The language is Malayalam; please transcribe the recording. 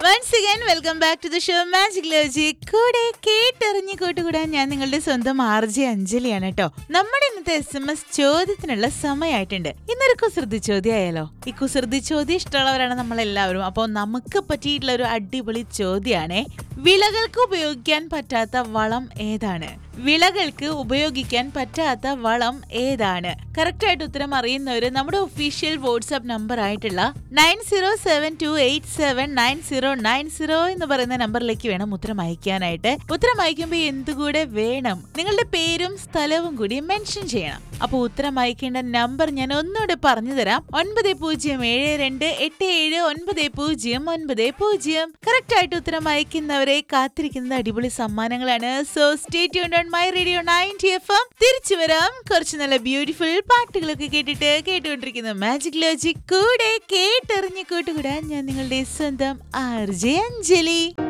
once again welcome back to the show magic ലോജി കൂടെ കേട്ടെറിഞ്ഞ് കൂട്ടുകൂടാൻ ഞാൻ നിങ്ങളുടെ സ്വന്തം ആർ ജെ അഞ്ജലിയാണ് കേട്ടോ നമ്മുടെ ഇന്നത്തെ എസ് എം എസ് ചോദ്യത്തിനുള്ള സമയമായിട്ടുണ്ട് ഇന്നൊരു കുസൃതി ചോദ്യമായാലോ ഈ കുസൃതി ചോദ്യം ഇഷ്ടമുള്ളവരാണ് നമ്മൾ എല്ലാവരും അപ്പോൾ നമുക്ക് പറ്റിയിട്ടുള്ള ഒരു അടിപൊളി ചോദ്യമാണേ വിളകൾക്ക് ഉപയോഗിക്കാൻ പറ്റാത്ത വളം ഏതാണ് വിളകൾക്ക് ഉപയോഗിക്കാൻ പറ്റാത്ത വളം ഏതാണ് കറക്റ്റ് ആയിട്ട് ഉത്തരം അറിയുന്നവര് നമ്മുടെ ഒഫീഷ്യൽ വാട്സ്ആപ്പ് നമ്പർ ആയിട്ടുള്ള nine zero seven two eight seven nine zero nine zero എന്ന് പറയുന്ന നമ്പറിലേക്ക് വേണം ഉത്തരം അയക്കാനായിട്ട് ഉത്തരം അയക്കുമ്പോൾ എന്തുകൂടെ വേണം നിങ്ങളുടെ പേരും സ്ഥലവും കൂടി മെൻഷൻ ചെയ്യണം അപ്പോൾ ഉത്തരം അയക്കേണ്ട നമ്പർ ഞാൻ ഒന്നുകൂടെ പറഞ്ഞു തരാം ഒൻപത് പൂജ്യം ഏഴ് രണ്ട് എട്ട് ഏഴ് ഒൻപത് പൂജ്യം ഒൻപത് പൂജ്യം കറക്റ്റ് ആയിട്ട് ഉത്തരം അയക്കുന്നവരെ കാത്തിരിക്കുന്നത് അടിപൊളി സമ്മാനങ്ങളാണ് so stay tuned on my radio ninety F M തിരിച്ചു വരാം കുറച്ച് നല്ല ബ്യൂട്ടിഫുൾ പാട്ടുകളൊക്കെ കേട്ടിട്ട് കേട്ടുകൊണ്ടിരിക്കുന്ന മാജിക് ലോജിക് കൂടെ കേട്ടെറിഞ്ഞ് കൂട്ടുകൂടാൻ ഞാൻ നിങ്ങളുടെ സ്വന്തം ആർ ജെ അഞ്ജലി